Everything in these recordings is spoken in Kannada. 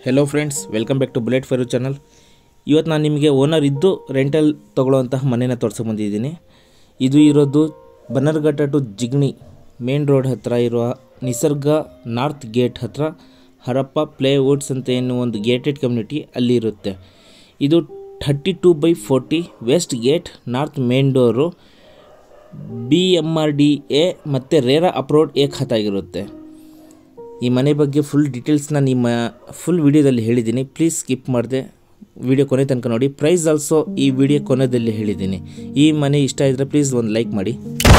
hello friends welcome back to Bullet Fire channel ಇವತ್ತು ನಾನು ನಿಮಗೆ ಓನರ್ ಇದ್ದು ರೆಂಟಲ್ ತೊಗೊಳ್ಳೋವಂತಹ ಮನೇನ ತೋರ್ಸೋ ಬಂದಿದ್ದೀನಿ ಇದು ಇರೋದು Bannerghatta to Jigani main road ಹತ್ತಿರ ಇರುವ ನಿಸರ್ಗ ನಾರ್ತ್ ಗೇಟ್ ಹತ್ತಿರ ಹರಪ್ಪ ಪ್ಲೇ ವುಡ್ಸ್ ಅಂತ ಏನು ಒಂದು ಗೇಟೆಡ್ ಕಮ್ಯುನಿಟಿ ಅಲ್ಲಿ ಇರುತ್ತೆ ಇದು thirty two by forty west gate north main door B M R D A ಮತ್ತು ರೇರಾ ಅಪ್ರೋಡ್ ಏಕ್ ಹತ್ತಾಗಿರುತ್ತೆ ಈ ಮನೆ ಬಗ್ಗೆ ಫುಲ್ ಡೀಟೇಲ್ಸ್ನ ನಿಮ್ಮ ಫುಲ್ ವಿಡಿಯೋದಲ್ಲಿ ಹೇಳಿದ್ದೀನಿ ಪ್ಲೀಸ್ ಸ್ಕಿಪ್ ಮಾಡಿದೆ ವಿಡಿಯೋ ಕೊನೆ ತನಕ ನೋಡಿ ಪ್ರೈಸ್ ಆಲ್ಸೋ ಈ ವಿಡಿಯೋ ಕೊನೆಯಲ್ಲಿ ಹೇಳಿದ್ದೀನಿ ಈ ಮನೆ ಇಷ್ಟ ಇದ್ದರೆ ಪ್ಲೀಸ್ ಒಂದು ಲೈಕ್ ಮಾಡಿ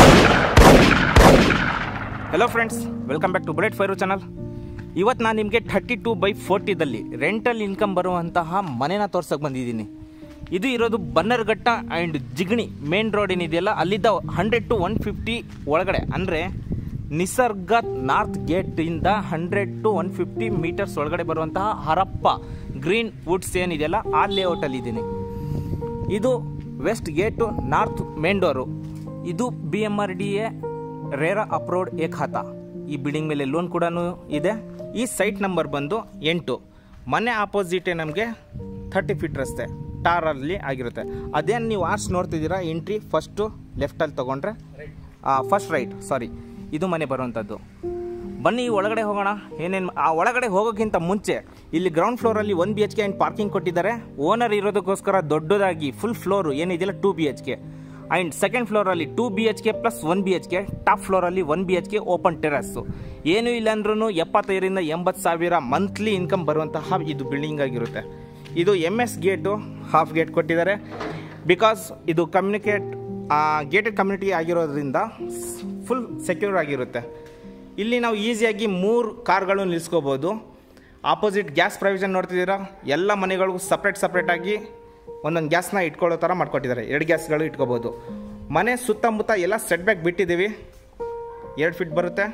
hello friends welcome back to Bullet Fire channel ಇವತ್ತು ನಾನು ನಿಮಗೆ ಥರ್ಟಿ ಟೂ ಬೈ ಫೋರ್ಟಿದಲ್ಲಿ ರೆಂಟಲ್ ಇನ್ಕಮ್ ಬರುವಂತಹ ಮನೆನ ತೋರ್ಸಕ್ಕೆ ಬಂದಿದ್ದೀನಿ ಇದು ಇರೋದು Bannerghatta and Jigani main road ಏನಿದೆಯಲ್ಲ ಅಲ್ಲಿದ್ದ ಹಂಡ್ರೆಡ್ ಟು ಒನ್ ಫಿಫ್ಟಿ ಒಳಗಡೆ ಅಂದರೆ ನಿಸರ್ಗ ನಾರ್ತ್ ಗೇಟಿಂದ hundred to one fifty metres ಒಳಗಡೆ ಬರುವಂತಹ ಹರಪ್ಪ ಗ್ರೀನ್ ವುಡ್ಸ್ ಏನಿದೆಯಲ್ಲ ಆ ಲೇಔಟಲ್ಲಿ ಇದ್ದೀನಿ ಇದು west gate north main door ಇದು B M R D A RERA approved A khata ಈ ಬಿಲ್ಡಿಂಗ್ ಮೇಲೆ ಲೋನ್ ಕೂಡ ಇದೆ ಈ ಸೈಟ್ ನಂಬರ್ ಬಂದು ಎಂಟು ಮನೆ ಆಪೋಸಿಟೇ ನಮಗೆ ಥರ್ಟಿ ಫೀಟ್ ರಸ್ತೆ ಟಾರಲ್ಲಿ ಆಗಿರುತ್ತೆ ಅದೇನು ನೀವು ಆರ್ಸ್ ನೋಡ್ತಿದ್ದೀರಾ ಎಂಟ್ರಿ ಫಸ್ಟು ಲೆಫ್ಟಲ್ಲಿ ತೊಗೊಂಡ್ರೆ ಫಸ್ಟ್ ರೈಟ್ ಸಾರಿ ಇದು ಮನೆ ಬರುವಂಥದ್ದು ಬನ್ನಿ ಒಳಗಡೆ ಹೋಗೋಣ ಏನೇನು ಆ ಒಳಗಡೆ ಹೋಗೋಕ್ಕಿಂತ ಮುಂಚೆ ಇಲ್ಲಿ ಗ್ರೌಂಡ್ ಫ್ಲೋರಲ್ಲಿ one B H K and parking ಕೊಟ್ಟಿದ್ದಾರೆ ಓನರ್ ಇರೋದಕ್ಕೋಸ್ಕರ ದೊಡ್ಡದಾಗಿ ಫುಲ್ ಫ್ಲೋರು ಏನಿದೆಯಲ್ಲ two B H K and second ಫ್ಲೋರಲ್ಲಿ two B H K plus one B H K top ಫ್ಲೋರಲ್ಲಿ one B H K open terrace ಏನೂ ಇಲ್ಲ ಅಂದ್ರೂ ಎಪ್ಪತ್ತೈದರಿಂದ ಎಂಬತ್ತು ಸಾವಿರ ಮಂತ್ಲಿ ಇನ್ಕಮ್ ಬರುವಂತಹ ಇದು ಬಿಲ್ಡಿಂಗ್ ಆಗಿರುತ್ತೆ ಇದು M S gate half gate ಕೊಟ್ಟಿದ್ದಾರೆ ಬಿಕಾಸ್ ಇದು ಕಮ್ಯುನಿಕೇಟ್ ಗೇಟೆಡ್ ಕಮ್ಯುನಿಟಿ ಆಗಿರೋದ್ರಿಂದ ಫುಲ್ ಸೆಕ್ಯೂರ್ ಆಗಿರುತ್ತೆ ಇಲ್ಲಿ ನಾವು ಈಸಿಯಾಗಿ ಮೂರು ಕಾರ್ಗಳು ನಿಲ್ಲಿಸ್ಕೋಬೋದು ಆಪೋಸಿಟ್ ಗ್ಯಾಸ್ ಪ್ರೊವಿಷನ್ ನೋಡ್ತಿದ್ದೀರಾ ಎಲ್ಲ ಮನೆಗಳಿಗೂ ಸಪ್ರೇಟ್ ಸಪ್ರೇಟಾಗಿ ಒಂದೊಂದು ಗ್ಯಾಸ್ನ ಇಟ್ಕೊಳ್ಳೋ ಥರ ಮಾಡ್ಕೊಟ್ಟಿದ್ದಾರೆ ಎರಡು ಗ್ಯಾಸ್ಗಳು ಇಟ್ಕೋಬೋದು ಮನೆ ಸುತ್ತಮುತ್ತ ಎಲ್ಲ ಸೆಟ್ ಬ್ಯಾಕ್ ಬಿಟ್ಟಿದ್ದೀವಿ ಎರಡು ಫೀಟ್ ಬರುತ್ತೆ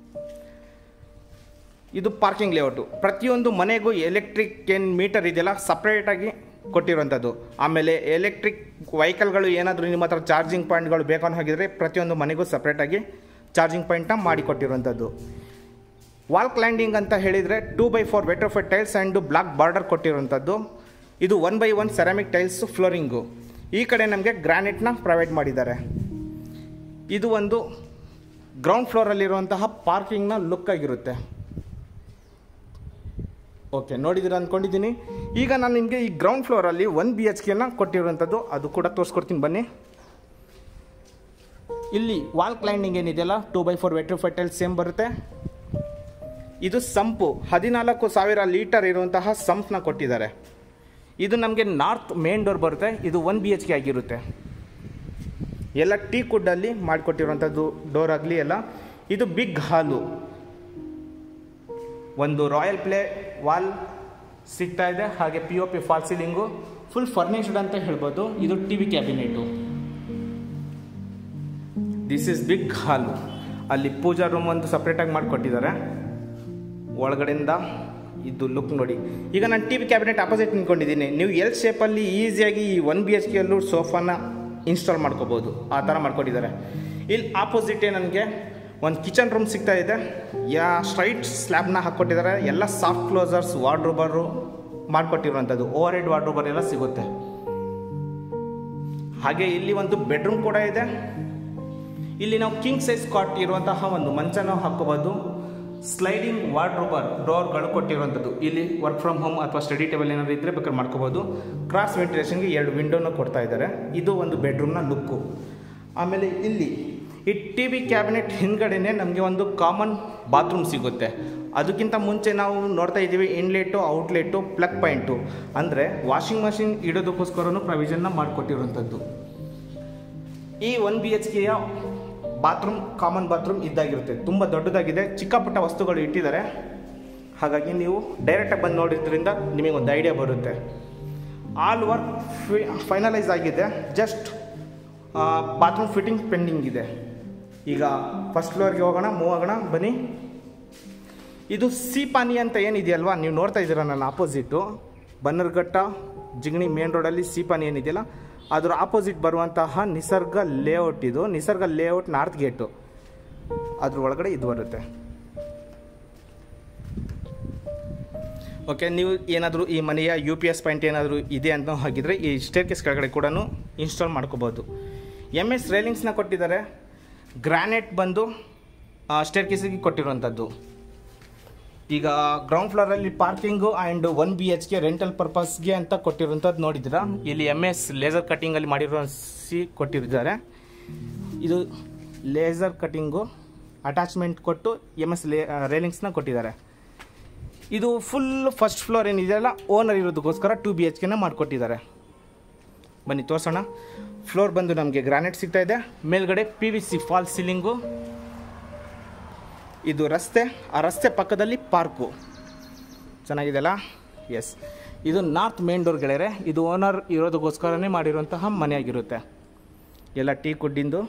ಇದು ಪಾರ್ಕಿಂಗ್ ಲೇಔಟು ಪ್ರತಿಯೊಂದು ಮನೆಗೂ ಎಲೆಕ್ಟ್ರಿಕ್ ಏನು ಮೀಟರ್ ಇದೆಯಲ್ಲ ಸಪ್ರೇಟಾಗಿ ಕೊಟ್ಟಿರುವಂಥದ್ದು ಆಮೇಲೆ ಎಲೆಕ್ಟ್ರಿಕ್ ವೆಹಿಕಲ್ಗಳು ಏನಾದರೂ ನಿಮ್ಮ ಹತ್ರ ಚಾರ್ಜಿಂಗ್ ಪಾಯಿಂಟ್ಗಳು ಬೇಕು ಅನ್ನೋ ಹಾಗಿದ್ರೆ ಪ್ರತಿಯೊಂದು ಮನೆಗೂ ಸಪ್ರೇಟಾಗಿ ಚಾರ್ಜಿಂಗ್ ಪಾಯಿಂಟ್ನ ಮಾಡಿಕೊಟ್ಟಿರುವಂಥದ್ದು ವಾಲ್ ಕ್ಲೈಂಡಿಂಗ್ ಅಂತ ಹೇಳಿದರೆ two by four vitrified tiles and black border ಕೊಟ್ಟಿರುವಂಥದ್ದು ಇದು one by one ceramic tiles flooring ಈ ಕಡೆ ನಮಗೆ ಗ್ರಾನೈಟ್ನ ಪ್ರೊವೈಡ್ ಮಾಡಿದ್ದಾರೆ ಇದು ಒಂದು ಗ್ರೌಂಡ್ ಫ್ಲೋರಲ್ಲಿರುವಂತಹ ಪಾರ್ಕಿಂಗ್ನ ಲುಕ್ ಆಗಿರುತ್ತೆ ಓಕೆ ನೋಡಿದ್ದೀರ ಅಂದ್ಕೊಂಡಿದ್ದೀನಿ ಈಗ ನಾನು ನಿಮಗೆ ಈ ಗ್ರೌಂಡ್ ಫ್ಲೋರಲ್ಲಿ ಒನ್ ಬಿ ಎಚ್ ಕೆನ ಕೊಟ್ಟಿರುವಂಥದ್ದು ಅದು ಕೂಡ ತೋರಿಸ್ಕೊಡ್ತೀನಿ ಬನ್ನಿ ಇಲ್ಲಿ ವಾಲ್ ಕ್ಲೈಂಡಿಂಗ್ ಏನಿದೆಯಲ್ಲ two by four vitrified tiles same ಬರುತ್ತೆ ಇದು ಸಂಪು ಹದಿನಾಲ್ಕು ಸಾವಿರ ಲೀಟರ್ ಇರುವಂತಹ ಸಂಪ್ನ ಕೊಟ್ಟಿದ್ದಾರೆ ಇದು ನಮಗೆ ನಾರ್ತ್ ಮೇನ್ ಡೋರ್ ಬರುತ್ತೆ ಇದು ಒನ್ ಬಿ ಎಚ್ ಕೆ ಆಗಿರುತ್ತೆ ಎಲ್ಲ ಟೀ ಕುಡ್ಡಲ್ಲಿ ಮಾಡಿಕೊಟ್ಟಿರುವಂಥದ್ದು ಡೋರ್ ಆಗಲಿ ಎಲ್ಲ ಇದು ಬಿಗ್ ಹಾಲು ಒಂದು ರಾಯಲ್ ಪ್ಲೇ ವಾಲ್ ಸಿಗ್ತಾ ಇದೆ ಹಾಗೆ P O P false ceiling full furnished ಅಂತ ಹೇಳ್ಬೋದು ಇದು T V cabinet this is big hall ಅಲ್ಲಿ ಪೂಜಾ ರೂಮ್ ಒಂದು ಸಪ್ರೇಟಾಗಿ ಮಾಡಿಕೊಟ್ಟಿದ್ದಾರೆ ಒಳಗಡೆಯಿಂದ ಇದು ಲುಕ್ ನೋಡಿ ಈಗ ನಾನು ಟಿ ವಿ ಕ್ಯಾಬಿನೆಟ್ ಅಪೋಸಿಟ್ ನಿಂತ್ಕೊಂಡಿದ್ದೀನಿ ನೀವು ಎಲ್ ಶೇಪಲ್ಲಿ ಈಸಿಯಾಗಿ ಈ ಒನ್ ಬಿ ಎಚ್ ಕೆಯಲ್ಲೂ ಸೋಫಾನ ಇನ್ಸ್ಟಾಲ್ ಮಾಡ್ಕೋಬೋದು ಆ ಥರ ಮಾಡ್ಕೊಟ್ಟಿದ್ದಾರೆ ಇಲ್ಲಿ ಆಪೋಸಿಟೇ ನನಗೆ ಒಂದು ಕಿಚನ್ ರೂಮ್ ಸಿಗ್ತಾ ಇದೆ ಯಾ ಸ್ಟ್ರೈಟ್ ಸ್ಲ್ಯಾಬ್ನ ಹಾಕ್ಕೊಟ್ಟಿದ್ದಾರೆ ಎಲ್ಲ ಸಾಫ್ಟ್ ಕ್ಲೋಸರ್ಸ್ ವಾರ್ಡ್ರೋಬರು ಮಾಡಿಕೊಟ್ಟಿರುವಂಥದ್ದು ಓವರ್ ಹೆಡ್ ವಾರ್ಡ್ರೋಬರ್ ಎಲ್ಲ ಸಿಗುತ್ತೆ ಹಾಗೆ ಇಲ್ಲಿ ಒಂದು ಬೆಡ್ರೂಮ್ ಕೂಡ ಇದೆ ಇಲ್ಲಿ ನಾವು ಕಿಂಗ್ ಸೈಜ್ ಕಾಟ್ ಇರುವಂತಹ ಒಂದು ಮಂಚನ ಹಾಕೋಬೋದು ಸ್ಲೈಡಿಂಗ್ ವಾರ್ಡ್ರೋಬರ್ ಡೋರ್ಗಳು ಕೊಟ್ಟಿರುವಂಥದ್ದು ಇಲ್ಲಿ ವರ್ಕ್ ಫ್ರಮ್ ಹೋಮ್ ಅಥವಾ ಸ್ಟಡಿ ಟೇಬಲ್ ಏನಾದರೂ ಇದ್ದರೆ ಬೇಕಾದ್ರೆ ಮಾಡ್ಕೋಬೋದು ಕ್ರಾಸ್ ವೆಂಟಿಲೇಷನ್ಗೆ ಎರಡು ವಿಂಡೋನ ಕೊಡ್ತಾ ಇದ್ದಾರೆ ಇದು ಒಂದು ಬೆಡ್ರೂಮ್ನ ಲುಕ್ಕು ಆಮೇಲೆ ಇಲ್ಲಿ ಈ ಟಿ ವಿ ಕ್ಯಾಬಿನೆಟ್ ಹಿಂದ್ಗಡೆನೇ ನಮಗೆ ಒಂದು ಕಾಮನ್ ಬಾತ್ರೂಮ್ ಸಿಗುತ್ತೆ ಅದಕ್ಕಿಂತ ಮುಂಚೆ ನಾವು ನೋಡ್ತಾ ಇದ್ದೀವಿ ಇನ್ಲೆಟು ಔಟ್ಲೆಟು ಪ್ಲಗ್ ಪಾಯಿಂಟು ಅಂದರೆ ವಾಷಿಂಗ್ ಮಷಿನ್ ಇಡೋದಕ್ಕೋಸ್ಕರನೂ ಪ್ರೊವಿಷನ್ನ ಮಾಡಿಕೊಟ್ಟಿರುವಂಥದ್ದು ಈ ಒನ್ ಬಿ ಎಚ್ ಕೆಯ ಬಾತ್ರೂಮ್ ಕಾಮನ್ ಬಾತ್ರೂಮ್ ಇದ್ದಾಗಿರುತ್ತೆ ತುಂಬ ದೊಡ್ಡದಾಗಿದೆ ಚಿಕ್ಕ ಪುಟ್ಟ ವಸ್ತುಗಳು ಇಟ್ಟಿದ್ದಾರೆ ಹಾಗಾಗಿ ನೀವು ಡೈರೆಕ್ಟಾಗಿ ಬಂದು ನೋಡಿದ್ರಿಂದ ನಿಮಗೆ ಒಂದು ಐಡಿಯಾ ಬರುತ್ತೆ ಆಲ್ ವರ್ಕ್ ಫೈನಲೈಸ್ ಆಗಿದೆ ಜಸ್ಟ್ ಬಾತ್ರೂಮ್ ಫಿಟ್ಟಿಂಗ್ ಪೆಂಡಿಂಗ್ ಇದೆ ಈಗ ಫಸ್ಟ್ ಫ್ಲೋರ್ಗೆ ಹೋಗೋಣ ಮೂವ್ ಆಗೋಣ ಬನ್ನಿ ಇದು ಸೀಪಾನಿ ಅಂತ ಏನಿದೆಯಲ್ವಾ ನೀವು ನೋಡ್ತಾ ಇದ್ದೀರಾ ನನ್ನ ಆಪೋಸಿಟು ಬನ್ನರ್ಘಟ್ಟ ಜಿಗಣಿ ಮೇನ್ ರೋಡಲ್ಲಿ ಸೀಪಾನಿ ಏನಿದೆಯಲ್ಲ ಅದರ ಆಪೋಸಿಟ್ ಬರುವಂತಹ ನಿಸರ್ಗ ಲೇಔಟ್ ಇದು ನಿಸರ್ಗ ಲೇಔಟ್ ನಾರ್ತ್ ಗೇಟು ಅದ್ರ ಒಳಗಡೆ ಇದು ಬರುತ್ತೆ ಓಕೆ ನೀವು ಏನಾದರೂ ಈ ಮನೆಯ ಯು ಪಿ ಎಸ್ ಪಾಯಿಂಟ್ ಏನಾದರೂ ಇದೆ ಅಂತ ಹಾಗಿದ್ರೆ ಈ ಸ್ಟೇರ್ ಕೇಸ್ ಕೆಳಗಡೆ ಕೂಡ ಇನ್ಸ್ಟಾಲ್ ಮಾಡ್ಕೋಬೋದು ಎಮ್ ಎಸ್ ರೇಲಿಂಗ್ಸ್ನ ಕೊಟ್ಟಿದ್ದಾರೆ ಗ್ರಾನೈಟ್ ಬಂದು ಸ್ಟೇರ್ ಕೇಸಿಗೆ ಕೊಟ್ಟಿರುವಂಥದ್ದು ಈಗ ಗ್ರೌಂಡ್ ಫ್ಲೋರಲ್ಲಿ parking and one B H ಗೆ ರೆಂಟಲ್ ಪರ್ಪಸ್ಗೆ ಅಂತ ಕೊಟ್ಟಿರುವಂಥದ್ದು ನೋಡಿದ್ದೀರಾ ಇಲ್ಲಿ ಎಮ್ ಎಸ್ ಲೇಸರ್ ಕಟ್ಟಿಂಗಲ್ಲಿ ಮಾಡಿರೋ ಸಿ ಕೊಟ್ಟಿದ್ದಾರೆ ಇದು ಲೇಸರ್ ಕಟ್ಟಿಂಗು ಅಟ್ಯಾಚ್ಮೆಂಟ್ ಕೊಟ್ಟು ಎಮ್ ಎಸ್ ಲೇ ರೇಲಿಂಗ್ಸ್ನ ಕೊಟ್ಟಿದ್ದಾರೆ ಇದು ಫುಲ್ ಫಸ್ಟ್ ಫ್ಲೋರ್ ಏನಿದೆಯಲ್ಲ ಓನರ್ ಇರೋದಕ್ಕೋಸ್ಕರ ಟು ಬಿ ಎಚ್ ಕೆನ ಮಾಡಿಕೊಟ್ಟಿದ್ದಾರೆ ಬನ್ನಿ ತೋರಿಸೋಣ ಫ್ಲೋರ್ ಬಂದು ನಮಗೆ ಗ್ರಾನೈಟ್ ಸಿಗ್ತಾ ಇದೆ ಮೇಲ್ಗಡೆ P V C false ceiling ಇದು ರಸ್ತೆ ಆ ರಸ್ತೆ ಪಕ್ಕದಲ್ಲಿ ಪಾರ್ಕು ಚೆನ್ನಾಗಿದೆಯಲ್ಲ ಎಸ್ ಇದು ನಾರ್ತ್ ಮೇನ್ ಡೋರ್ ಗೆಳೆಯರೆ ಇದು ಓನರ್ ಇರೋದಕ್ಕೋಸ್ಕರನೇ ಮಾಡಿರುವಂತಹ ಮನೆಯಾಗಿರುತ್ತೆ ಎಲ್ಲ ಟೀ ಕುಡ್ಡಿಂದು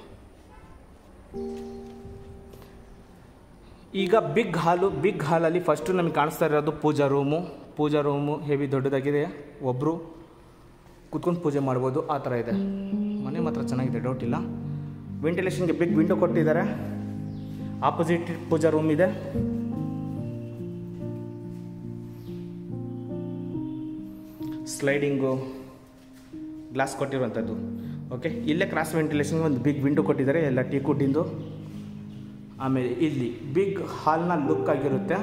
ಈಗ ಬಿಗ್ ಹಾಲು ಬಿಗ್ ಹಾಲಲ್ಲಿ ಫಸ್ಟು ನಮಗೆ ಕಾಣಿಸ್ತಾ ಇರೋದು pooja room pooja room heavy ದೊಡ್ಡದಾಗಿದೆ ಒಬ್ಬರು ಕುತ್ಕೊಂಡು ಪೂಜೆ ಮಾಡ್ಬೋದು ಆ ಥರ ಇದೆ ಮನೆ ಮಾತ್ರ ಚೆನ್ನಾಗಿದೆ ಡೌಟ್ ಇಲ್ಲ ವೆಂಟಿಲೇಷನ್ಗೆ ಬಿಗ್ ವಿಂಡೋ ಕೊಟ್ಟಿದ್ದಾರೆ ಆಪೋಸಿಟ್ ಪೂಜಾ ರೂಮ್ ಇದೆ ಸ್ಲೈಡಿಂಗು ಗ್ಲಾಸ್ ಕೊಟ್ಟಿರುವಂಥದ್ದು ಓಕೆ ಇಲ್ಲೇ ಕ್ರಾಸ್ ವೆಂಟಿಲೇಷನ್ಗೆ ಒಂದು ಬಿಗ್ ವಿಂಡೋ ಕೊಟ್ಟಿದ್ದಾರೆ ಎಲ್ಲ ಟೀ ಕುಡ್ಡಿಂದು ಆಮೇಲೆ ಇಲ್ಲಿ ಬಿಗ್ ಹಾಲ್ನ ಲುಕ್ ಆಗಿರುತ್ತೆ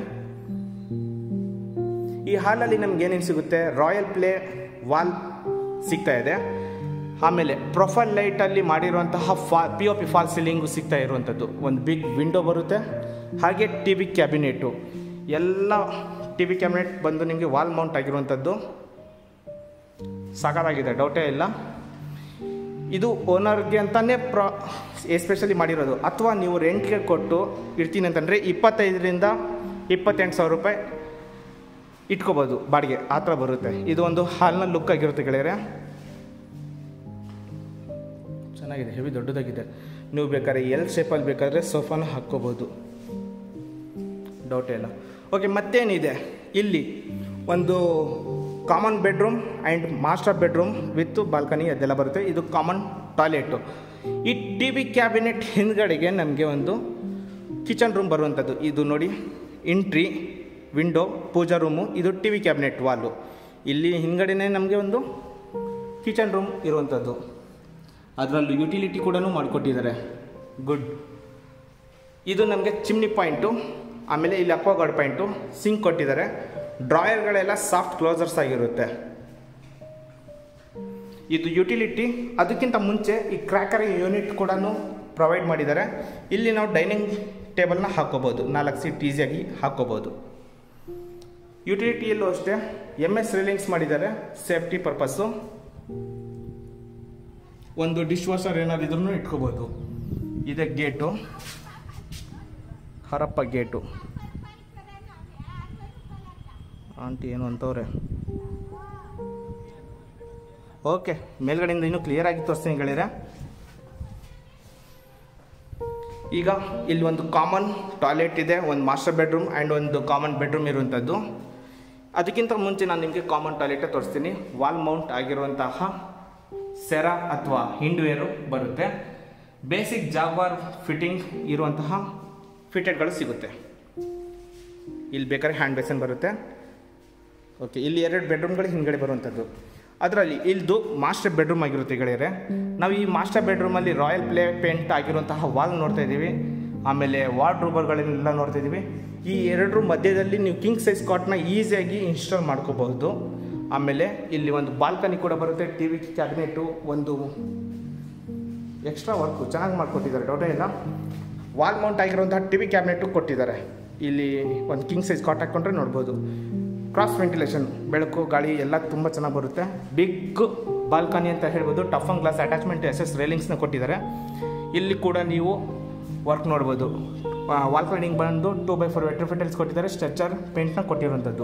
ಈ ಹಾಲಲ್ಲಿ ನಮ್ಗೆ ಏನೇನು ಸಿಗುತ್ತೆ ರಾಯಲ್ ಪ್ಲೇ ವಾಲ್ ಸಿಗ್ತಾ ಇದೆ ಆಮೇಲೆ ಪ್ರೊಫೈಲ್ ಲೈಟಲ್ಲಿ ಮಾಡಿರುವಂತಹ ಫಾ P O P false ceiling ಸಿಗ್ತಾ ಇರುವಂಥದ್ದು ಒಂದು ಬಿಗ್ ವಿಂಡೋ ಬರುತ್ತೆ ಹಾಗೆ T V cabinet T V V ಕ್ಯಾಬಿನೆಟ್ ಬಂದು ನಿಮಗೆ ವಾಲ್ ಮೌಂಟ್ ಆಗಿರುವಂಥದ್ದು ಸಾಕಾಗಿದೆ ಡೌಟೇ ಇಲ್ಲ ಇದು ಓನರ್ಗೆ ಅಂತಲೇ ಪ್ರಾ ಎಸ್ಪೆಷಲಿ ಮಾಡಿರೋದು ಅಥವಾ ನೀವು ರೆಂಟ್ಗೆ ಕೊಟ್ಟು ಇರ್ತೀನಿ ಅಂತಂದರೆ ಇಪ್ಪತ್ತೈದರಿಂದ ಇಪ್ಪತ್ತೆಂಟು ಸಾವಿರ ರೂಪಾಯಿ ಇಟ್ಕೋಬೋದು ಬಾಡಿಗೆ ಆ ಥರ ಬರುತ್ತೆ ಇದು ಒಂದು ಹಾಲ್ನ ಲುಕ್ ಆಗಿರುತ್ತೆ ಗೆಳೆಯರೆ ಚೆನ್ನಾಗಿದೆ ಹೆವಿ ದೊಡ್ಡದಾಗಿದೆ ನೀವು ಬೇಕಾದ್ರೆ ಎಲ್ ಶೇಪಲ್ಲಿ ಬೇಕಾದರೆ ಸೋಫಾನ ಹಾಕ್ಕೋಬೋದು ಡೌಟೇ ಇಲ್ಲ ಓಕೆ ಮತ್ತೇನಿದೆ ಇಲ್ಲಿ ಒಂದು common bedroom and master bedroom with balcony ಅದೆಲ್ಲ ಬರುತ್ತೆ ಇದು ಕಾಮನ್ ಟಾಯ್ಲೆಟು ಈ ಟಿ ವಿ ಕ್ಯಾಬಿನೆಟ್ ಹಿಂದ್ಗಡೆಗೆ ನಮಗೆ ಒಂದು ಕಿಚನ್ ರೂಮ್ ಬರುವಂಥದ್ದು ಇದು ನೋಡಿ ಇಂಟ್ರಿ ವಿಂಡೋ ಪೂಜಾ ರೂಮು ಇದು ಟಿ ವಿ ಕ್ಯಾಬಿನೆಟ್ ವಾಲು ಇಲ್ಲಿ ಹಿಂದ್ಗಡೆನೇ ನಮಗೆ ಒಂದು ಕಿಚನ್ ರೂಮ್ ಇರುವಂಥದ್ದು ಅದರಲ್ಲೂ ಯುಟಿಲಿಟಿ ಕೂಡ ಮಾಡಿಕೊಟ್ಟಿದ್ದಾರೆ ಗುಡ್ ಇದು ನಮಗೆ ಚಿಮ್ನಿ ಪಾಯಿಂಟು ಆಮೇಲೆ ಇಲ್ಲಿ ಅಕ್ವಾಗಾರ್ಡ್ ಪಾಯಿಂಟು ಸಿಂಕ್ ಕೊಟ್ಟಿದ್ದಾರೆ ಡ್ರಾಯರ್ಗಳೆಲ್ಲ ಸಾಫ್ಟ್ ಕ್ಲೋಸರ್ಸ್ ಆಗಿರುತ್ತೆ ಇದು ಯುಟಿಲಿಟಿ ಅದಕ್ಕಿಂತ ಮುಂಚೆ ಈ ಕ್ರ್ಯಾಕರ್ ಯೂನಿಟ್ ಕೂಡ ಪ್ರೊವೈಡ್ ಮಾಡಿದ್ದಾರೆ ಇಲ್ಲಿ ನಾವು ಡೈನಿಂಗ್ ಟೇಬಲ್ನ ಹಾಕೋಬೋದು ನಾಲ್ಕು ಸೀಟ್ ಈಸಿಯಾಗಿ ಹಾಕೋಬೋದು ಯುಟಿಲಿಟಿಯಲ್ಲೂ ಅಷ್ಟೇ ಎಮ್ ಎಸ್ ರಿಲಿಂಗ್ಸ್ ಮಾಡಿದ್ದಾರೆ ಸೇಫ್ಟಿ ಪರ್ಪಸ್ಸು ಒಂದು ಡಿಶ್ ವಾಷರ್ ಏನಾದ್ರು ಇದ್ರೂ ಇಟ್ಕೋಬೋದು ಇದೆ ಗೇಟು ಹರಪ್ಪ ಗೇಟು ಆಂಟಿ ಏನು ಅಂತವ್ರೆ ಓಕೆ ಮೇಲ್ಗಡೆಯಿಂದ ಇನ್ನೂ ಕ್ಲಿಯರ್ ಆಗಿ ತೋರಿಸ್ತೀನಿ ಗೆಳೆಯರೆ ಈಗ ಇಲ್ಲಿ ಒಂದು ಕಾಮನ್ ಟಾಯ್ಲೆಟ್ ಇದೆ ಒಂದು ಮಾಸ್ಟರ್ ಬೆಡ್ರೂಮ್ ಆ್ಯಂಡ್ ಒಂದು ಕಾಮನ್ ಬೆಡ್ರೂಮ್ ಇರುವಂಥದ್ದು ಅದಕ್ಕಿಂತ ಮುಂಚೆ ನಾನು ನಿಮಗೆ ಕಾಮನ್ ಟಾಯ್ಲೆಟೇ ತೋರಿಸ್ತೀನಿ ವಾಲ್ ಮೌಂಟ್ ಆಗಿರುವಂತಹ ಸೆರ ಅಥವಾ ಹಿಂಡ್ವೇರು ಬರುತ್ತೆ ಬೇಸಿಕ್ ಜಾಗ್ವಾರ್ ಫಿಟ್ಟಿಂಗ್ ಇರುವಂತಹ ಫಿಟೆಡ್ಗಳು ಸಿಗುತ್ತೆ ಇಲ್ಲಿ ಬೇಕಾದ್ರೆ ಹ್ಯಾಂಡ್ ಬೇಸನ್ ಬರುತ್ತೆ ಓಕೆ ಇಲ್ಲಿ ಎರಡು ಬೆಡ್ರೂಮ್ಗಳು ಹಿಂದ್ಗಡೆ ಬರುವಂಥದ್ದು ಅದರಲ್ಲಿ ಇಲ್ದು ಮಾಸ್ಟರ್ ಬೆಡ್ರೂಮ್ ಆಗಿರುತ್ತೆ ಗೆಳೆಯರೆ ನಾವು ಈ ಮಾಸ್ಟರ್ ಬೆಡ್ರೂಮಲ್ಲಿ ರಾಯಲ್ ಪ್ಲೇ ಪೇಂಟ್ ಆಗಿರುವಂತಹ ವಾಲ್ ನೋಡ್ತಾ ಇದ್ದೀವಿ ಆಮೇಲೆ ವಾರ್ಡ್ ರೂಬರ್ಗಳನ್ನೆಲ್ಲ ನೋಡ್ತಾ ಇದ್ದೀವಿ ಈ ಎರಡರ ಮಧ್ಯದಲ್ಲಿ ನೀವು ಕಿಂಗ್ ಸೈಜ್ ಕಾಟ್ನ ಈಸಿಯಾಗಿ ಇನ್ಸ್ಟಾಲ್ ಮಾಡ್ಕೋಬಹುದು ಆಮೇಲೆ ಇಲ್ಲಿ ಒಂದು ಬಾಲ್ಕನಿ ಕೂಡ ಬರುತ್ತೆ ಟಿ ವಿ ಕ್ಯಾಬಿನೆಟು ಒಂದು ಎಕ್ಸ್ಟ್ರಾ ವರ್ಕು ಚೆನ್ನಾಗಿ ಮಾಡಿಕೊಟ್ಟಿದ್ದಾರೆ ಡೌಟೇ ಇಲ್ಲ ವಾಲ್ ಮೌಂಟ್ ಆಗಿರುವಂತಹ ಟಿ ವಿ ಕ್ಯಾಬಿನೆಟು ಕೊಟ್ಟಿದ್ದಾರೆ ಇಲ್ಲಿ ಒಂದು ಕಿಂಗ್ ಸೈಜ್ ಕಾಟ್ ಹಾಕ್ಕೊಂಡ್ರೆ ನೋಡ್ಬೋದು ಕ್ರಾಸ್ ವೆಂಟಿಲೇಷನ್ ಬೆಳಕು ಗಾಳಿ ಎಲ್ಲ ತುಂಬ ಚೆನ್ನಾಗಿ ಬರುತ್ತೆ ಬಿಗ್ ಬಾಲ್ಕನಿ ಅಂತ ಹೇಳ್ಬೋದು tough and glass attachment S S ರೇಲಿಂಗ್ಸ್ನ ಕೊಟ್ಟಿದ್ದಾರೆ ಇಲ್ಲಿ ಕೂಡ ನೀವು ವರ್ಕ್ ನೋಡ್ಬೋದು ವಾಲ್ ಕ್ಲೈನಿಂಗ್ ಬಂದು ಟೂ ಬೈ ಫೋರ್ ವೆಟ್ರಿಫಿಟಲ್ಸ್ ಕೊಟ್ಟಿದ್ದಾರೆ ಸ್ಟ್ರೆಚರ್ ಪೇಂಟ್ನ ಕೊಟ್ಟಿರುವಂಥದ್ದು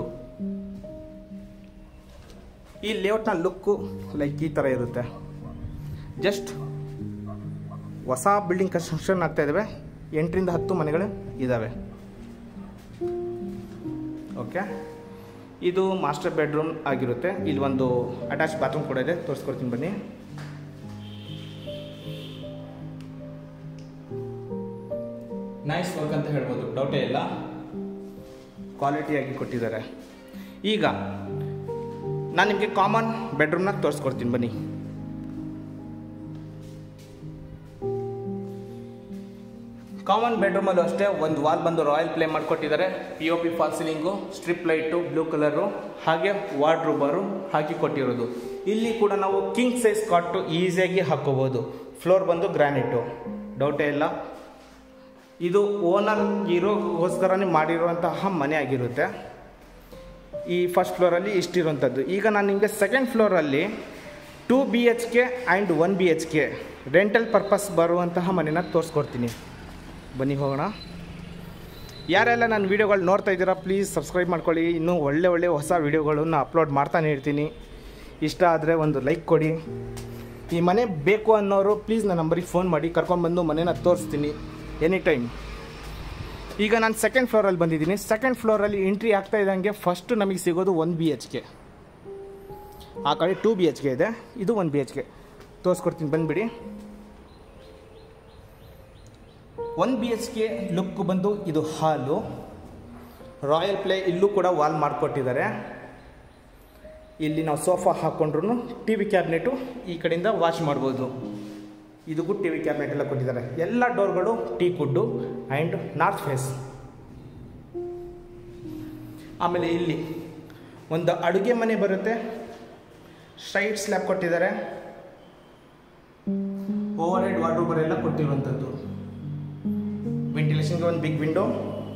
ಈ ಲೇಔಟ್ನ ಲುಕ್ಕು ಲೈಕ್ ಈ ಥರ ಇರುತ್ತೆ ಜಸ್ಟ್ ಹೊಸ ಬಿಲ್ಡಿಂಗ್ ಕನ್ಸ್ಟ್ರಕ್ಷನ್ ಆಗ್ತಾ ಇದ್ದಾವೆ ಎಂಟರಿಂದ ಹತ್ತು ಮನೆಗಳು ಇದ್ದಾವೆ ಓಕೆ ಇದು ಮಾಸ್ಟರ್ ಬೆಡ್ರೂಮ್ ಆಗಿರುತ್ತೆ ಇಲ್ಲಿ ಒಂದು ಅಟ್ಯಾಚ್ ಬಾತ್ರೂಮ್ ಕೂಡ ಇದೆ ತೋರಿಸ್ಕೊಡ್ತೀನಿ ಬನ್ನಿ ನೈಸ್ ವರ್ಕ್ ಅಂತ ಹೇಳ್ಬೋದು ಡೌಟೇ ಇಲ್ಲ ಕ್ವಾಲಿಟಿಯಾಗಿ ಕೊಟ್ಟಿದ್ದಾರೆ ಈಗ ನಾನು ನಿಮಗೆ ಕಾಮನ್ ಬೆಡ್ರೂಮ್ನ ತೋರಿಸ್ಕೊಡ್ತೀನಿ ಬನ್ನಿ ಕಾಮನ್ ಬೆಡ್ರೂಮಲ್ಲೂ ಅಷ್ಟೇ ಒಂದು ವಾಲ್ ಬಂದು ರಾಯಲ್ ಪ್ಲೇ ಮಾಡಿಕೊಟ್ಟಿದ್ದಾರೆ P O P false ceiling strip light blue colour ಹಾಗೆ ವಾರ್ಡ್ರೂಬರು ಹಾಕಿ ಕೊಟ್ಟಿರೋದು ಇಲ್ಲಿ ಕೂಡ ನಾವು ಕಿಂಗ್ ಸೈಜ್ ಕಾಟು ಈಸಿಯಾಗಿ ಹಾಕೋಬೋದು ಫ್ಲೋರ್ ಬಂದು ಗ್ರಾನೈಟು ಡೌಟೇ ಇಲ್ಲ ಇದು ಓನರ್ ಇರೋಗೋಸ್ಕರನೇ ಮಾಡಿರುವಂತಹ ಮನೆ ಆಗಿರುತ್ತೆ ಈ ಫಸ್ಟ್ ಫ್ಲೋರಲ್ಲಿ ಇಷ್ಟಿರುವಂಥದ್ದು ಈಗ ನಾನು ನಿಮಗೆ ಸೆಕೆಂಡ್ ಫ್ಲೋರಲ್ಲಿ two B H K and one B H K rental purpose ಬರುವಂತಹ ಮನೆನ ತೋರಿಸ್ಕೊಡ್ತೀನಿ ಬನ್ನಿ ಹೋಗೋಣ ಯಾರೆಲ್ಲ ನನ್ನ ವೀಡಿಯೋಗಳು ನೋಡ್ತಾ ಇದ್ದೀರಾ ಪ್ಲೀಸ್ ಸಬ್ಸ್ಕ್ರೈಬ್ ಮಾಡ್ಕೊಳ್ಳಿ ಇನ್ನೂ ಒಳ್ಳೆ ಒಳ್ಳೆ ಹೊಸ ವೀಡಿಯೋಗಳನ್ನು ಅಪ್ಲೋಡ್ ಮಾಡ್ತಾನೆ ಇರ್ತೀನಿ ಇಷ್ಟ ಆದರೆ ಒಂದು ಲೈಕ್ ಕೊಡಿ ಈ ಮನೆ ಬೇಕು ಅನ್ನೋರು ಪ್ಲೀಸ್ ನನ್ನ ನಂಬರಿಗೆ ಫೋನ್ ಮಾಡಿ ಕರ್ಕೊಂಡ್ಬಂದು ಮನೇನ ತೋರಿಸ್ತೀನಿ ಎನಿ ಟೈಮ್ ಈಗ ನಾನು ಸೆಕೆಂಡ್ ಫ್ಲೋರಲ್ಲಿ ಬಂದಿದ್ದೀನಿ ಸೆಕೆಂಡ್ ಫ್ಲೋರಲ್ಲಿ ಎಂಟ್ರಿ ಆಗ್ತಾ ಇದ್ದಂಗೆ ಫಸ್ಟ್ ನಮಗೆ ಸಿಗೋದು ಒನ್ ಬಿ ಎಚ್ ಕೆ ಆ ಕಡೆ ಟೂ ಬಿ ಎಚ್ ಕೆ ಇದೆ ಇದು ಒನ್ ಬಿ ಎಚ್ ಕೆ ತೋರಿಸ್ಕೊಡ್ತೀನಿ ಬಂದುಬಿಡಿ one B H K look ಬಂದು ಇದು ಹಾಲು ರಾಯಲ್ ಪ್ಲೇ ಇಲ್ಲೂ ಕೂಡ ವಾಲ್ ಮಾಡಿಕೊಟ್ಟಿದ್ದಾರೆ ಇಲ್ಲಿ ನಾವು ಸೋಫಾ ಹಾಕ್ಕೊಂಡ್ರು ಟಿ ವಿ ಕ್ಯಾಬಿನೆಟು ಈ ಕಡೆಯಿಂದ ವಾಶ್ ಮಾಡ್ಬೋದು ಇದಕ್ಕೂ ಟಿ ವಿ ಕ್ಯಾಬಿನೆಟ್ ಎಲ್ಲ ಕೊಟ್ಟಿದ್ದಾರೆ ಎಲ್ಲ ಡೋರ್ಗಳು teak wood and north face ಆಮೇಲೆ ಇಲ್ಲಿ ಒಂದು ಅಡುಗೆ ಮನೆ ಬರುತ್ತೆ ಸ್ಟ್ರೈಟ್ ಸ್ಲ್ಯಾಬ್ ಕೊಟ್ಟಿದ್ದಾರೆ ಓವರ್ ಹೆಡ್ ವಾರ್ಡ್ರೂಬರ್ ಎಲ್ಲ ಕೊಟ್ಟಿರುವಂಥದ್ದು ವೆಂಟಿಲೇಷನ್ಗೆ ಒಂದು ಬಿಗ್ ವಿಂಡೋ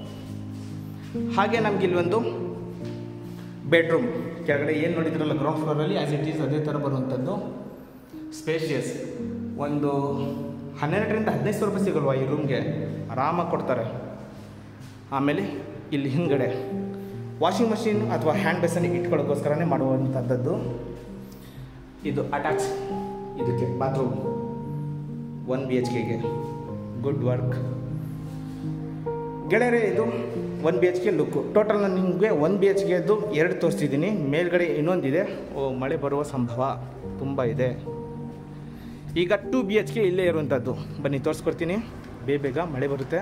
ಹಾಗೆ ನಮ್ಗೆ ಇಲ್ಲೊಂದು ಬೆಡ್ರೂಮ್ ಕೆಳಗಡೆ ಏನು ನೋಡಿದ್ರಲ್ಲ ಗ್ರೌಂಡ್ ಫ್ಲೋರಲ್ಲಿ ಆ್ಯಸ್ ಇಟ್ ಈಸ್ ಅದೇ ಥರ ಬರುವಂಥದ್ದು ಸ್ಪೇಷಿಯಸ್ ಒಂದು ಹನ್ನೆರಡರಿಂದ ಹದಿನೈದು ಸಾವಿರ ರೂಪಾಯಿ ಸಿಗಲ್ವಾ ಈ ರೂಮ್ಗೆ ಆರಾಮಾಗಿ ಕೊಡ್ತಾರೆ ಆಮೇಲೆ ಇಲ್ಲಿ ಹಿಂದ್ಗಡೆ ವಾಷಿಂಗ್ ಮಷಿನ್ ಅಥವಾ ಹ್ಯಾಂಡ್ ಬೇಸನ್ಗೆ ಇಟ್ಕೊಳ್ಳೋಕ್ಕೋಸ್ಕರನೇ ಮಾಡುವಂಥದ್ದು ಇದು ಅಟ್ಯಾಚ್ ಇದಕ್ಕೆ ಬಾತ್ರೂಮ್ ಒನ್ ಬಿ ಎಚ್ ಕೆಗೆ ಗುಡ್ ವರ್ಕ್ ಗೆಳೆಯರೆ ಇದು one B H K look total ನಾನು ನಿಮಗೆ ಒನ್ ಬಿ ಎಚ್ ಕೆದು ಎರಡು ತೋರಿಸ್ತಿದ್ದೀನಿ ಮೇಲ್ಗಡೆ ಇನ್ನೊಂದಿದೆ ಓ ಮಳೆ ಬರುವ ಸಂಭವ ತುಂಬ ಇದೆ ಈಗ ಟೂ ಬಿ ಎಚ್ ಕೆ ಇಲ್ಲೇ ಇರುವಂಥದ್ದು ಬನ್ನಿ ತೋರಿಸ್ಕೊಡ್ತೀನಿ ಬೇಗ ಬೇಗ ಮಳೆ ಬರುತ್ತೆ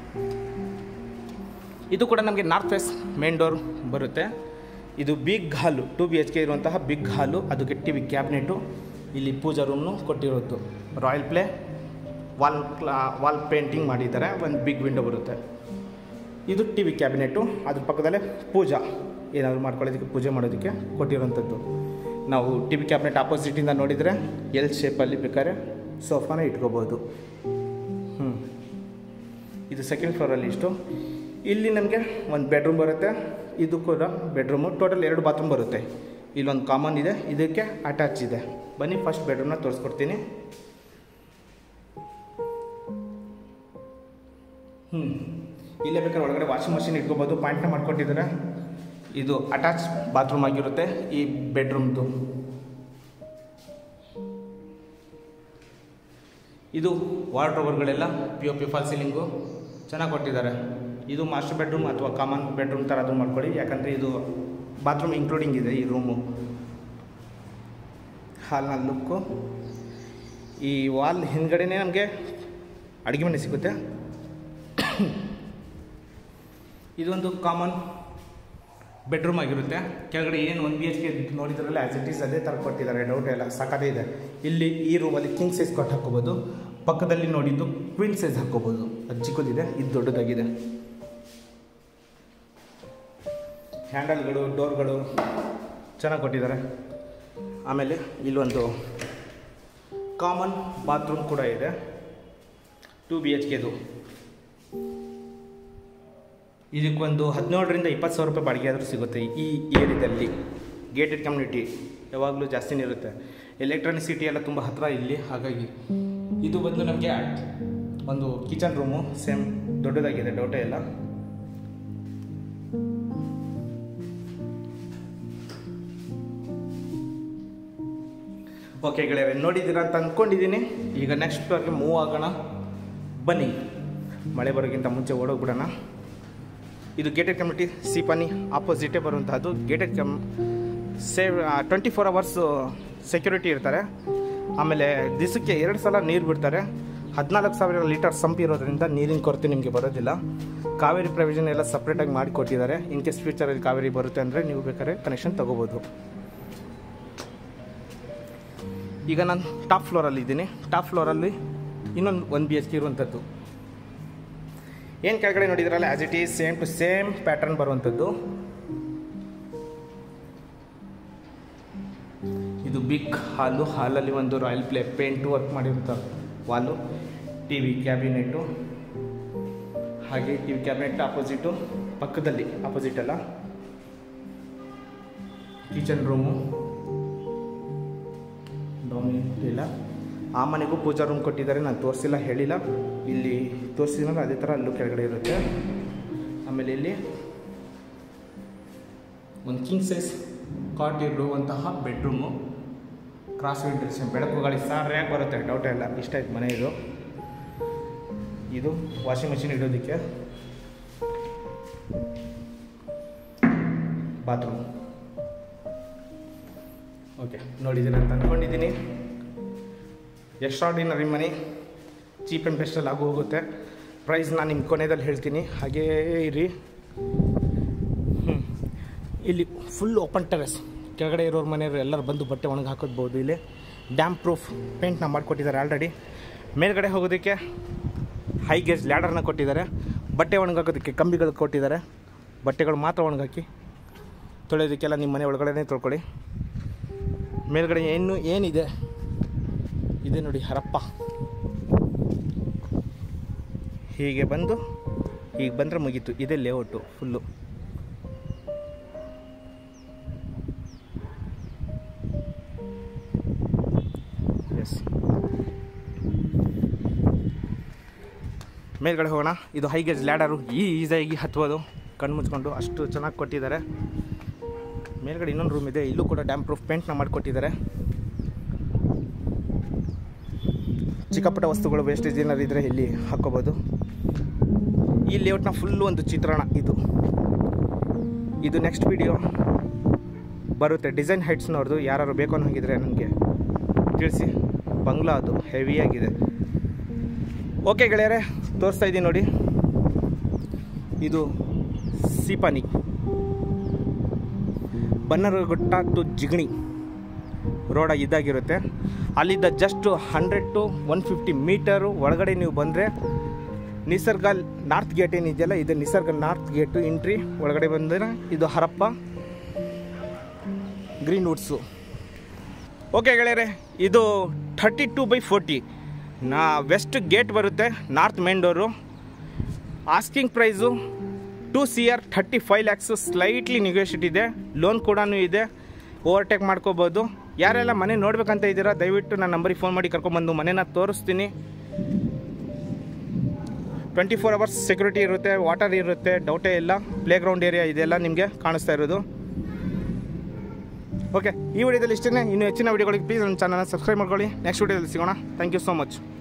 ಇದು ಕೂಡ ನಮಗೆ ನಾರ್ತ್ ಫೇಸ್ ಮೇನ್ ಡೋರ್ ಬರುತ್ತೆ ಇದು big hall two B H K ಇರುವಂತಹ ಬಿಗ್ ಹಾಲು ಅದಕ್ಕೆ ಟಿ ವಿ ಕ್ಯಾಬಿನೆಟು ಇಲ್ಲಿ ಪೂಜಾ ರೂಮ್ನು ಕೊಟ್ಟಿರೋದು Royale Play wall wall painting ಮಾಡಿದ್ದಾರೆ ಒಂದು ಬಿಗ್ ವಿಂಡೋ ಬರುತ್ತೆ ಇದು ಟಿ ವಿ ಕ್ಯಾಬಿನೆಟು ಅದ್ರ ಪಕ್ಕದಲ್ಲೇ ಪೂಜಾ ಏನಾದರೂ ಮಾಡ್ಕೊಳ್ಳೋದಕ್ಕೆ ಪೂಜೆ ಮಾಡೋದಕ್ಕೆ ಕೊಟ್ಟಿರೋಂಥದ್ದು ನಾವು ಟಿ ವಿ ಕ್ಯಾಬಿನೆಟ್ ಆಪೋಸಿಟಿಂದ ನೋಡಿದರೆ ಎಲ್ ಶೇಪಲ್ಲಿ ಬೇಕಾದ್ರೆ ಸೋಫಾನ ಇಟ್ಕೋಬೋದು ಹ್ಞೂ ಇದು ಸೆಕೆಂಡ್ ಫ್ಲೋರಲ್ಲಿ ಇಷ್ಟು ಇಲ್ಲಿ ನಮಗೆ ಒಂದು ಬೆಡ್ರೂಮ್ ಬರುತ್ತೆ ಇದು ಕೂಡ ಬೆಡ್ರೂಮು ಟೋಟಲ್ ಎರಡು ಬಾತ್ರೂಮ್ ಬರುತ್ತೆ ಇಲ್ಲೊಂದು ಕಾಮನ್ ಇದೆ ಇದಕ್ಕೆ ಅಟ್ಯಾಚ್ ಇದೆ ಬನ್ನಿ ಫಸ್ಟ್ ಬೆಡ್ರೂಮ್ನ ತೋರಿಸ್ಕೊಡ್ತೀನಿ ಹ್ಞೂ ಇಲ್ಲೇ ಬೇಕಾದ್ರೆ ಒಳಗಡೆ ವಾಷಿಂಗ್ ಮಷಿನ್ ಇಟ್ಕೋಬೋದು ಪಾಯಿಂಟ್ನ ಮಾಡ್ಕೊಟ್ಟಿದ್ದಾರೆ ಇದು ಅಟ್ಯಾಚ್ ಬಾತ್ರೂಮ್ ಆಗಿರುತ್ತೆ ಈ ಬೆಡ್ರೂಮ್ದು ಇದು ವಾರ್ಡ್ರೋಬರ್ಗಳೆಲ್ಲ P O P false ceiling ಚೆನ್ನಾಗಿ ಕೊಟ್ಟಿದ್ದಾರೆ ಇದು ಮಾಸ್ಟರ್ ಬೆಡ್ರೂಮ್ ಅಥವಾ ಕಾಮನ್ ಬೆಡ್ರೂಮ್ ಥರ ಅದು ಮಾಡ್ಕೊಳ್ಳಿ ಯಾಕಂದರೆ ಇದು ಬಾತ್ರೂಮ್ ಇನ್ಕ್ಲೂಡಿಂಗ್ ಇದೆ ಈ ರೂಮು ಹಾಲ್ನ ಲುಕ್ಕು ಈ ವಾಲ್ ಹಿಂದ್ಗಡೆನೇ ನಮಗೆ ಅಡುಗೆ ಮನೆ ಸಿಗುತ್ತೆ ಇದೊಂದು ಕಾಮನ್ ಬೆಡ್ರೂಮ್ ಆಗಿರುತ್ತೆ ಕೆಳಗಡೆ ಏನು ಒಂದು ಬಿ ಎಚ್ ಕೆ ನೋಡಿದ್ರಲ್ಲ ಆ್ಯಸ್ ಇಟ್ ಈಸ್ ಅದೇ ಥರ ಕೊಟ್ಟಿದ್ದಾರೆ ಡೌಟ್ ಎಲ್ಲ ಸಾಕದೇ ಇದೆ ಇಲ್ಲಿ ಈ ರೂಮಲ್ಲಿ ಕಿಂಗ್ ಸೈಜ್ ಕೊಟ್ಟು ಹಾಕೋಬೋದು ಪಕ್ಕದಲ್ಲಿ ನೋಡಿದ್ದು ಕ್ವೀನ್ ಸೈಜ್ ಹಾಕೋಬೋದು ಅದು ಚಿಕ್ಕದಿದೆ ಇದು ದೊಡ್ಡದಾಗಿದೆ ಹ್ಯಾಂಡಲ್ಗಳು ಡೋರ್ಗಳು ಚೆನ್ನಾಗಿ ಕೊಟ್ಟಿದ್ದಾರೆ ಆಮೇಲೆ ಇಲ್ಲೊಂದು ಕಾಮನ್ ಬಾತ್ರೂಮ್ ಕೂಡ ಇದೆ ಟೂ ಬಿ ಎಚ್ ಕೆದು ಇದಕ್ಕೊಂದು ಹದಿನೇಳರಿಂದ ಇಪ್ಪತ್ತು ಸಾವಿರ ರೂಪಾಯಿ ಬಾಡಿಗೆ ಆದರೂ ಸಿಗುತ್ತೆ ಈ ಏರಿಯಾದಲ್ಲಿ ಗೇಟೆಡ್ ಕಮ್ಯುನಿಟಿ ಯಾವಾಗಲೂ ಜಾಸ್ತಿನೇ ಇರುತ್ತೆ ಎಲೆಕ್ಟ್ರಾನಿಸಿಟಿ ಎಲ್ಲ ತುಂಬ ಹತ್ತಿರ ಇಲ್ಲಿ ಹಾಗಾಗಿ ಇದು ಬಂದು ನಮಗೆ ಒಂದು ಕಿಚನ್ ರೂಮು ಸೇಮ್ ದೊಡ್ಡದಾಗಿದೆ ಡೌಟೇ ಇಲ್ಲ ಓಕೆ ಗೆಳೆಯರೆ ನೋಡಿದ್ದೀರಾ ಅಂತ ಅಂದ್ಕೊಂಡಿದ್ದೀನಿ ಈಗ ನೆಕ್ಸ್ಟ್ ಫ್ಲೋರ್ಗೆ ಮೂವ್ ಆಗೋಣ ಬನ್ನಿ ಮಳೆ ಬರೋಕ್ಕಿಂತ ಮುಂಚೆ ಓಡೋಗ್ಬಿಡೋಣ ಇದು ಗೇಟೆಡ್ ಕಮ್ಯುನಿಟಿ ಸಿಪಾನಿ ಆಪೋಸಿಟೇ ಬರುವಂತಹದ್ದು ಗೇಟೆಡ್ ಕಮ್ ಸೇವ್ ಟ್ವೆಂಟಿ ಫೋರ್ ಅವರ್ಸ್ ಸೆಕ್ಯೂರಿಟಿ ಇರ್ತಾರೆ ಆಮೇಲೆ ದಿವಸಕ್ಕೆ ಎರಡು ಸಲ ನೀರು ಬಿಡ್ತಾರೆ ಹದಿನಾಲ್ಕು ಸಾವಿರ ಲೀಟರ್ ಸಂಪ್ ಇರೋದ್ರಿಂದ ನೀರಿನ ಕೊರತೆ ನಿಮಗೆ ಬರೋದಿಲ್ಲ ಕಾವೇರಿ ಪ್ರೊವಿಷನ್ ಎಲ್ಲ ಸಪ್ರೇಟಾಗಿ ಮಾಡಿ ಕೊಟ್ಟಿದ್ದಾರೆ ಇನ್ ಕೇಸ್ ಫ್ಯೂಚರಲ್ಲಿ ಕಾವೇರಿ ಬರುತ್ತೆ ಅಂದರೆ ನೀವು ಬೇಕಾದ್ರೆ ಕನೆಕ್ಷನ್ ತಗೋಬೋದು ಈಗ ನಾನು ಟಾಪ್ ಫ್ಲೋರಲ್ಲಿ ಇದ್ದೀನಿ ಟಾಪ್ ಫ್ಲೋರಲ್ಲಿ ಇನ್ನೊಂದು ಒನ್ ಬಿ ಎಚ್ ಕೆ ಇರುವಂಥದ್ದು ಏನು ಕೆಳಗಡೆ ನೋಡಿದ್ರಲ್ಲ as it is same to same pattern ಬರುವಂಥದ್ದು ಇದು ಬಿಗ್ ಹಾಲು ಹಾಲಲ್ಲಿ ಒಂದು ರಾಯಲ್ ಪ್ಲೇ ಪೇಂಟು ವರ್ಕ್ ಮಾಡಿರುವಂಥ ವಾಲು ಟಿ ವಿ ಕ್ಯಾಬಿನೆಟ್ಟು ಹಾಗೆ ಟಿ ವಿ ಕ್ಯಾಬಿನೆಟ್ ಆಪೋಸಿಟು ಪಕ್ಕದಲ್ಲಿ ಆಪೋಸಿಟ್ ಅಲ್ಲ ಕಿಚನ್ ರೂಮು ಡೌನ್ ಇಲ್ಲ ಆ ಮನೆಗೂ ಪೂಜಾ ರೂಮ್ ಕೊಟ್ಟಿದ್ದಾರೆ ನಾನು ತೋರಿಸಿಲ್ಲ ಹೇಳಿಲ್ಲ ಇಲ್ಲಿ ತೋರಿಸಿದ್ರೆ ಅದೇ ಥರ ಅಲ್ಲೂ ಕೆಳಗಡೆ ಇರುತ್ತೆ ಆಮೇಲೆ ಇಲ್ಲಿ ಒಂದು ಕಿಂಗ್ ಸೈಜ್ ಕಾಟ್ ಇರುವಂತಹ ಬೆಡ್ರೂಮು ಕ್ರಾಸ್ ವೆಂಟಿಲೇಷನ್ ಬೆಳಕು ಗಾಳಿ ಸಾರಿಯಾಗಿ ಬರುತ್ತೆ ಡೌಟ್ ಇಲ್ಲ ಇಷ್ಟ ಆಯ್ತು ಮನೆ ಇದು ಇದು ವಾಷಿಂಗ್ ಮಿಷಿನ್ ಇಡೋದಕ್ಕೆ ಬಾತ್ರೂಮ್ ಓಕೆ ನೋಡಿದ್ದೀನಿ ಅಂತ ಅಂದ್ಕೊಂಡಿದ್ದೀನಿ ಎಕ್ಸ್ಟ್ರಾಡಿನರಿ ಮನಿ ಚೀಪ್ ಆ್ಯಂಡ್ ಬೆಸ್ಟಲ್ಲಿ ಆಗು ಹೋಗುತ್ತೆ ಪ್ರೈಸ್ ನಾನು ನಿಮ್ಮ ಕೊನೆಯಲ್ಲಿ ಹೇಳ್ತೀನಿ ಹಾಗೇ ಇರಿ ಹ್ಞೂ ಇಲ್ಲಿ ಫುಲ್ ಓಪನ್ ಟೆರೆಸ್ ಕೆಳಗಡೆ ಇರೋರು ಮನೆಯವರು ಎಲ್ಲರೂ ಬಂದು ಬಟ್ಟೆ ಒಣಗಿ ಹಾಕೋದ್ಬೋದು ಇಲ್ಲಿ ಡ್ಯಾಮ್ ಪ್ರೂಫ್ ಪೇಂಟ್ನ ಮಾಡಿಕೊಟ್ಟಿದ್ದಾರೆ ಆಲ್ರೆಡಿ ಮೇಲ್ಗಡೆ ಹೋಗೋದಕ್ಕೆ ಹೈ ಗೇಜ್ ಲ್ಯಾಡರ್ನ ಕೊಟ್ಟಿದ್ದಾರೆ ಬಟ್ಟೆ ಒಣಗಾಕೋದಕ್ಕೆ ಕಂಬಿಗಳು ಕೊಟ್ಟಿದ್ದಾರೆ ಬಟ್ಟೆಗಳು ಮಾತ್ರ ಒಣಗಾಕಿ ತೊಳೆಯೋದಕ್ಕೆಲ್ಲ ನಿಮ್ಮ ಮನೆ ಒಳಗಡೆನೇ ತೊಳ್ಕೊಳ್ಳಿ ಮೇಲ್ಗಡೆ ಏನು ಏನಿದೆ ಇದೆ ನೋಡಿ ಹರಪ್ಪ ಹೀಗೆ ಬಂದು ಹೀಗೆ ಬಂದರೆ ಮುಗೀತು ಇದೇ ಲೇಔಟು ಫುಲ್ಲು ಎಸ್ ಮೇಲ್ಗಡೆ ಹೋಗೋಣ ಇದು ಹೈ ಗೇಜ್ ಲ್ಯಾಡರು ಈಸಿಯಾಗಿ ಹತ್ತುವುದು ಕಣ್ಣು ಮುಚ್ಕೊಂಡು ಅಷ್ಟು ಚೆನ್ನಾಗಿ ಕೊಟ್ಟಿದ್ದಾರೆ ಮೇಲ್ಗಡೆ ಇನ್ನೊಂದು ರೂಮ್ ಇದೆ ಇಲ್ಲೂ ಕೂಡ ಡ್ಯಾಮ್ ಪ್ರೂಫ್ ಪೇಂಟ್ನ ಮಾಡಿಕೊಟ್ಟಿದ್ದಾರೆ ಚಿಕ್ಕ ಪುಟ್ಟ ವಸ್ತುಗಳು ವೇಸ್ಟೇಜ್ ಏನಾದ್ರು ಇದ್ದರೆ ಇಲ್ಲಿ ಹಾಕ್ಕೋಬೋದು ಈ ಲೇಔಟ್ನ ಫುಲ್ಲು ಒಂದು ಚಿತ್ರಣ ಇದು ಇದು ನೆಕ್ಸ್ಟ್ ವಿಡಿಯೋ ಬರುತ್ತೆ ಡಿಸೈನ್ ಹೈಟ್ಸ್ನವ್ರದ್ದು ಯಾರು ಬೇಕು ಅನ್ನೋ ಹಾಗಿದ್ರೆ ನನಗೆ ತಿಳಿಸಿ ಬಂಗ್ಲಾ ಅದು ಹೆವಿಯಾಗಿದೆ ಓಕೆ ಗೆಳೆಯರೆ ತೋರಿಸ್ತಾ ಇದ್ದೀನಿ ನೋಡಿ ಇದು ಸೀಪಾನಿ ಬನ್ನರಗುಟ್ಟ ಟು ಜಿಗಣಿ ರೋಡ ಇದ್ದಾಗಿರುತ್ತೆ ಅಲ್ಲಿದ್ದ just hundred to one fifty metre ಒಳಗಡೆ ನೀವು ಬಂದರೆ ನಿಸರ್ಗ ನಾರ್ತ್ ಗೇಟ್ ಏನಿದೆಯಲ್ಲ ಇದು ನಿಸರ್ಗ ನಾರ್ತ್ ಗೇಟು ಎಂಟ್ರಿ ಒಳಗಡೆ ಬಂದರೆ ಇದು ಹರಪ್ಪ ಗ್ರೀನ್ ವುಡ್ಸು ಓಕೆ ಗೆಳೆಯರೆ ಇದು ಥರ್ಟಿ ಟು ಬೈ ಫೋರ್ಟಿ ನಾ ವೆಸ್ಟ್ ಗೇಟ್ ಬರುತ್ತೆ north main door asking price two C R thirty five lakhs slightly negotiate ಇದೆ ಲೋನ್ ಕೂಡ ಇದೆ ಓವರ್ಟೇಕ್ ಮಾಡ್ಕೋಬೋದು ಯಾರೆಲ್ಲ ಮನೆ ನೋಡ್ಬೇಕಂತ ಇದ್ದೀರಾ ದಯವಿಟ್ಟು ನನ್ನ ನಂಬರಿಗೆ ಫೋನ್ ಮಾಡಿ ಕರ್ಕೊಂಬಂದು ಮನೇನ ತೋರಿಸ್ತೀನಿ ಟ್ವೆಂಟಿ ಫೋರ್ ಅವರ್ಸ್ ಸೆಕ್ಯೂರಿಟಿ ಇರುತ್ತೆ ವಾಟರ್ ಇರುತ್ತೆ ಡೌಟೇ ಇಲ್ಲ ಪ್ಲೇ ಗ್ರೌಂಡ್ ಏರಿಯಾ ಇದೆಲ್ಲ ನಿಮಗೆ ಕಾಣಿಸ್ತಾ ಇರೋದು ಓಕೆ ಈ ವಿಡಿಯೋದಲ್ಲಿ ಇಷ್ಟೇ ಇನ್ನು ಹೆಚ್ಚಿನ ವಿಡಿಯೋಗಳಿಗೆ ಪ್ಲೀಸ್ ನನ್ನ ಚಾನಲ್ನ ಸಬ್ಸ್ಕ್ರೈಬ್ ಮಾಡ್ಕೊಳ್ಳಿ ನೆಕ್ಸ್ಟ್ ವಿಡಿಯೋದಲ್ಲಿ ಸಿಗೋಣ ಥ್ಯಾಂಕ್ ಯು ಸೋ ಮಚ್